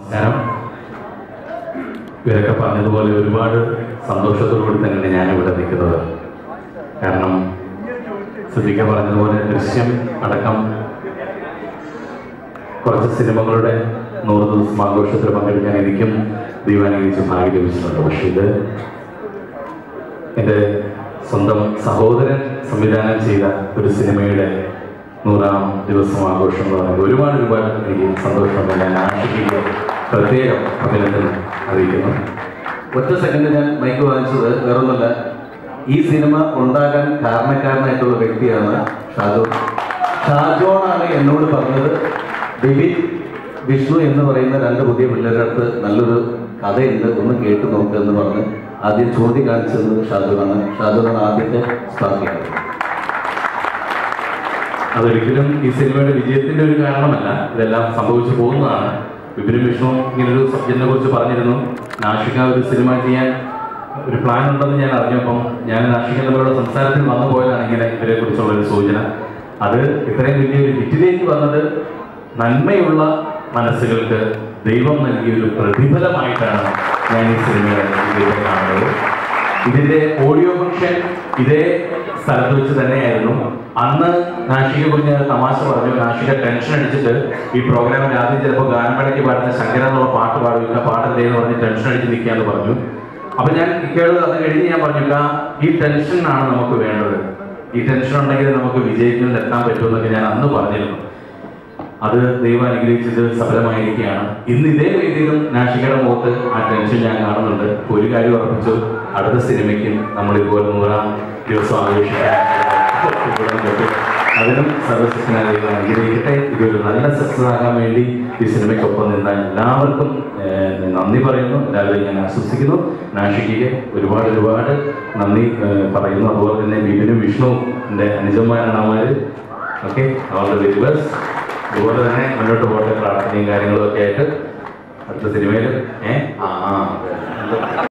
നമസ്കാരം ഇവരൊക്കെ പറഞ്ഞതുപോലെ ഒരുപാട് സന്തോഷത്തോടു കൂടി തന്നെയാണ് ഞാനിവിടെ നിൽക്കുന്നത് കാരണം ശ്രദ്ധിക്കാൻ പറഞ്ഞതുപോലെ ദൃശ്യം അടക്കം കുറച്ച് സിനിമകളുടെ നൂറ് ദിവസം ആഘോഷത്തിൽ പങ്കെടുക്കാൻ എനിക്കും ദൈവാനുഗ്രഹിച്ച് ഭാഗ്യം ലഭിച്ചിട്ടുണ്ട് പക്ഷേ ഇത് എൻ്റെ സ്വന്തം സഹോദരൻ സംവിധാനം ചെയ്ത ഒരു സിനിമയുടെ നൂറാം ദിവസം ആഘോഷം എന്ന് പറയുന്നത് ഒരുപാട് ഒരുപാട് എനിക്ക് സന്തോഷമുണ്ട് ഞാൻ ആശിക്കുക പ്രത്യേകം അഭിനന്ദനം അറിയിക്കുന്നു ഒറ്റ സെക്കൻഡ് ഞാൻ മൈക്ക് വാങ്ങിച്ചത് വേറൊന്നുമല്ല ഈ സിനിമ ഉണ്ടാകാൻ കാരണക്കാരനായിട്ടുള്ള വ്യക്തിയാണ് ഷാജോൺ ഷാജോണാണ് എന്നോട് പറഞ്ഞത് ബിബിൻ വിഷ്ണു എന്ന് പറയുന്ന രണ്ട് പുതിയ പിള്ളേരുടെ അടുത്ത് നല്ലൊരു കഥയുണ്ട് ഒന്ന് കേട്ട് നോക്കുക എന്ന് പറഞ്ഞ് ആദ്യം ചൂണ്ടിക്കാണിച്ചത് ഷാജോണാണ് ഷാജോണാണ് ആദ്യത്തെ സ്റ്റാർട്ട് ചെയ്തത് അതൊരിക്കലും ഈ സിനിമയുടെ വിജയത്തിന്റെ ഒരു കാരണമല്ല ഇതെല്ലാം സംഭവിച്ചു പോകുന്നതാണ് വിപിനും വിഷ്ണു ഇങ്ങനൊരു സബ്ജക്റ്റിനെ കുറിച്ച് പറഞ്ഞിരുന്നു നാഷിക ഒരു സിനിമ ചെയ്യാൻ ഒരു പ്ലാൻ ഉണ്ടെന്ന് ഞാൻ അറിഞ്ഞപ്പം ഞാൻ നാഷിക തമ്മിലുള്ള സംസാരത്തിൽ വന്നു പോയതാണ് ഇങ്ങനെ ഇവരെ കുറിച്ചുള്ള ഒരു സൂചന അത് ഇത്രയും വലിയൊരു ഹിറ്റിലേക്ക് വന്നത് നന്മയുള്ള മനസ്സുകൾക്ക് ദൈവം നൽകിയ ഒരു പ്രതിഫലമായിട്ടാണ് ഞാൻ ഈ സിനിമയുടെ വിജയം കാണുന്നത് ഇതിന്റെ ഓഡിയോ ഫംഗ്ഷൻ ഇതേ സ്ഥലത്ത് വെച്ച് തന്നെയായിരുന്നു അന്ന് നാഷിക കുറിച്ച് ഞാൻ തമാശ പറഞ്ഞു നാഷിക ടെൻഷൻ അടിച്ചിട്ട് ഈ പ്രോഗ്രാമിൽ ആദ്യം ചിലപ്പോൾ ഗാനമേളയ്ക്ക് പാടുന്ന ശങ്കര എന്നുള്ള പാട്ട് പാടും ഇന്ന പാട്ടല്ലേ എന്ന് പറഞ്ഞ് ടെൻഷൻ അടിച്ച് നിൽക്കാന്ന് പറഞ്ഞു അപ്പൊ ഞാൻ ഇക്കയോട് അത് കഴിഞ്ഞ് ഞാൻ പറഞ്ഞു "ഇക്ക, ഈ ടെൻഷനാണ് നമുക്ക് വേണ്ടത് ഈ ടെൻഷൻ ഉണ്ടെങ്കിൽ നമുക്ക് വിജയത്തിൽ എത്താൻ പറ്റുമെന്നൊക്കെ ഞാൻ അന്ന് പറഞ്ഞിരുന്നു അത് ദൈവം അനുഗ്രഹിച്ചത് സഫലമായിരിക്കുകയാണ് ഇന്ന് ഇതേ വേദിയിലും നാഷികയുടെ മുഖത്ത് ആ ടെൻഷൻ ഞാൻ കാണുന്നുണ്ട് ഒരു കാര്യം ഉറപ്പിച്ചു അടുത്ത സിനിമയ്ക്കും നമ്മൾ ഇതുപോലെ നൂറാം ദിവസം ആഘോഷിക്കാൻ ഇവിടം പറ്റും അതിനും സർവശക്തനായ ദൈവം അനുഗ്രഹിക്കട്ടെ ഇതൊരു നല്ല സക്സസ് ആകാൻ വേണ്ടി ഈ സിനിമയ്ക്കൊപ്പം നിന്ന എല്ലാവർക്കും ഏഹ്, നന്ദി പറയുന്നു എല്ലാവരെയും ഞാൻ ആശ്വസിക്കുന്നു നാഷികയ്ക്ക് ഒരുപാട് ഒരുപാട് നന്ദി ഏഹ്, പറയുന്നു അതുപോലെ തന്നെ ബിബിനും വിഷ്ണുവും എൻ്റെ അനുജന്മാരാണ് അവന്മാർ okay all the very best അതുപോലെ തന്നെ മുന്നോട്ട് പോകട്ടെ പ്രാർത്ഥനയും കാര്യങ്ങളും ഒക്കെ ആയിട്ട് അടുത്ത സിനിമയിൽ ഏഹ് ആ ആ